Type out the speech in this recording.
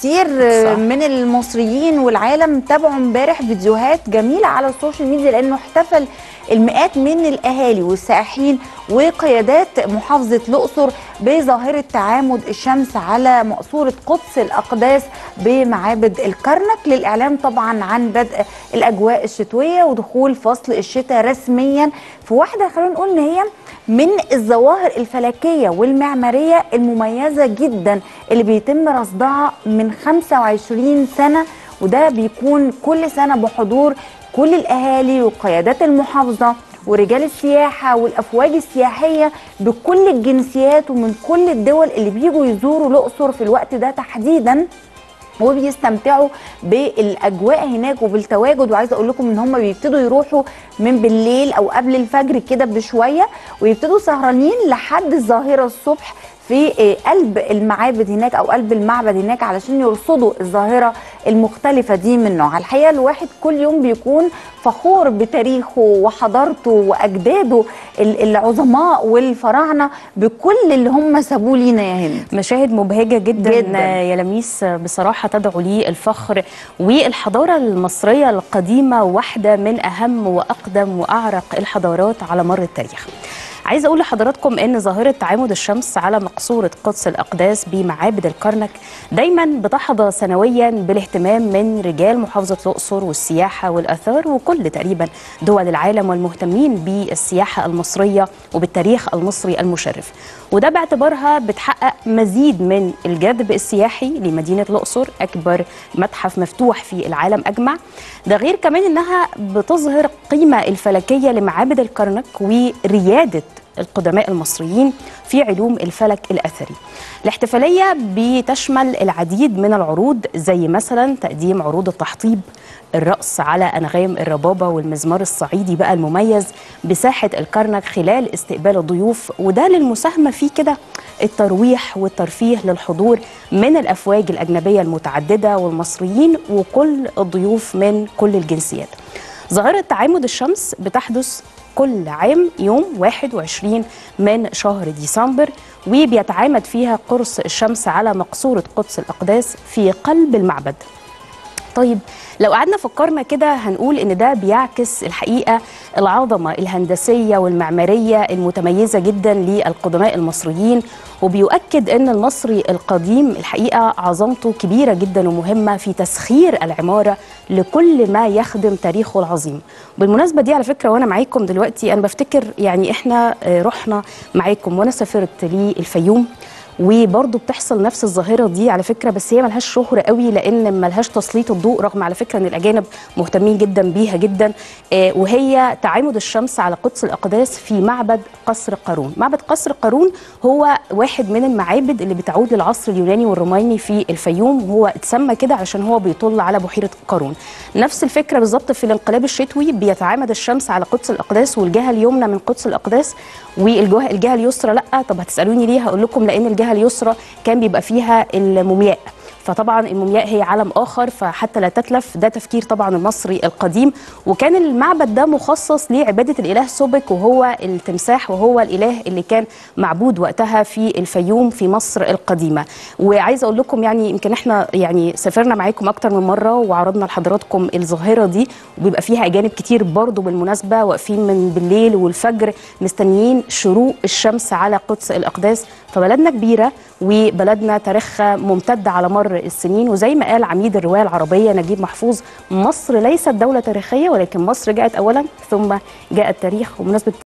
كتير صح. من المصريين والعالم تابعوا امبارح فيديوهات جميله على السوشيال ميديا لانه احتفل المئات من الاهالي والسائحين وقيادات محافظه الاقصر بظاهره تعامد الشمس على مقصوره قدس الاقداس بمعابد الكرنك للاعلام طبعا عن بدء الاجواء الشتويه ودخول فصل الشتاء رسميا في واحده خلينا نقول ان هي من الظواهر الفلكيه والمعماريه المميزه جدا اللي بيتم رصدها من 25 سنه وده بيكون كل سنه بحضور كل الاهالي وقيادات المحافظه ورجال السياحه والافواج السياحيه بكل الجنسيات ومن كل الدول اللي بيجوا يزوروا الاقصر في الوقت ده تحديدا وبيستمتعوا بالاجواء هناك وبالتواجد وعايزه اقول لكم ان هم بيبتدوا يروحوا من بالليل او قبل الفجر كده بشويه ويبتدوا سهرانين لحد الظاهره الصبح في آه، قلب المعابد هناك او قلب المعبد هناك علشان يرصدوا الظاهره المختلفه دي من نوعها الحقيقه الواحد كل يوم بيكون فخور بتاريخه وحضارته واجداده ال- العظماء والفراعنه بكل اللي هم سابوه لينا يا هند مشاهد مبهجة جدا, جداً. جداً. يا لميس بصراحة تدعو لي الفخر والحضارة المصرية القديمة واحدة من أهم وأقدم وأعرق الحضارات على مر التاريخ عايزه اقول لحضراتكم ان ظاهره تعامد الشمس على مقصوره قدس الاقداس بمعابد الكرنك دايما بتحظى سنويا بالاهتمام من رجال محافظه الاقصر والسياحه والاثار وكل تقريبا دول العالم والمهتمين بالسياحه المصريه وبالتاريخ المصري المشرف وده باعتبارها بتحقق مزيد من الجذب السياحي لمدينه الاقصر اكبر متحف مفتوح في العالم اجمع ده غير كمان انها بتظهر القيمه الفلكيه لمعابد الكرنك ورياده القدماء المصريين في علوم الفلك الأثري الاحتفالية بتشمل العديد من العروض زي مثلا تقديم عروض التحطيب الرقص على أنغام الربابة والمزمار الصعيدي بقى المميز بساحة الكرنك خلال استقبال الضيوف وده للمساهمة في كده الترويح والترفيه للحضور من الأفواج الأجنبية المتعددة والمصريين وكل الضيوف من كل الجنسيات ظاهرة تعامد الشمس بتحدث كل عام يوم 21 من شهر ديسمبر وبيتعامد فيها قرص الشمس على مقصورة قدس الأقداس في قلب المعبد طيب لو قعدنا فكرنا كده هنقول ان ده بيعكس الحقيقه العظمه الهندسيه والمعماريه المتميزه جدا للقدماء المصريين وبيؤكد ان المصري القديم الحقيقه عظمته كبيره جدا ومهمه في تسخير العماره لكل ما يخدم تاريخه العظيم بالمناسبه دي على فكره وانا معاكم دلوقتي انا بفتكر يعني احنا آه، رحنا معاكم وانا سافرت للفيوم وبرضه بتحصل نفس الظاهره دي على فكره بس هي ملهاش شهره قوي لان ملهاش تسليط الضوء رغم على فكره ان الاجانب مهتمين جدا بيها جدا آه، وهي تعامد الشمس على قدس الاقداس في معبد قصر قارون معبد قصر قارون هو واحد من المعابد اللي بتعود للعصر اليوناني والروماني في الفيوم وهو اتسمى كده عشان هو بيطل على بحيره قارون نفس الفكره بالظبط في الانقلاب الشتوي بيتعامد الشمس على قدس الاقداس والجهه اليمنى من قدس الاقداس والجهه الجهه اليسرى لا طب هتسالوني ليه هقول لكم لان الجهه اليسرى كان بيبقى فيها المومياء فطبعا المومياء هي عالم اخر فحتى لا تتلف ده تفكير طبعا المصري القديم وكان المعبد ده مخصص لعباده الاله سوبك وهو التمساح وهو الاله اللي كان معبود وقتها في الفيوم في مصر القديمه وعايزه اقول لكم يعني يمكن احنا يعني سافرنا معاكم اكتر من مره وعرضنا لحضراتكم الظاهره دي وبيبقى فيها اجانب كتير برضو بالمناسبه واقفين من بالليل والفجر مستنيين شروق الشمس على قدس الاقداس فبلدنا كبيره وبلدنا تاريخها ممتد على مر السنين وزي ما قال عميد الروايه العربيه نجيب محفوظ مصر ليست دوله تاريخيه ولكن مصر جاءت اولا ثم جاء التاريخ وبمناسبه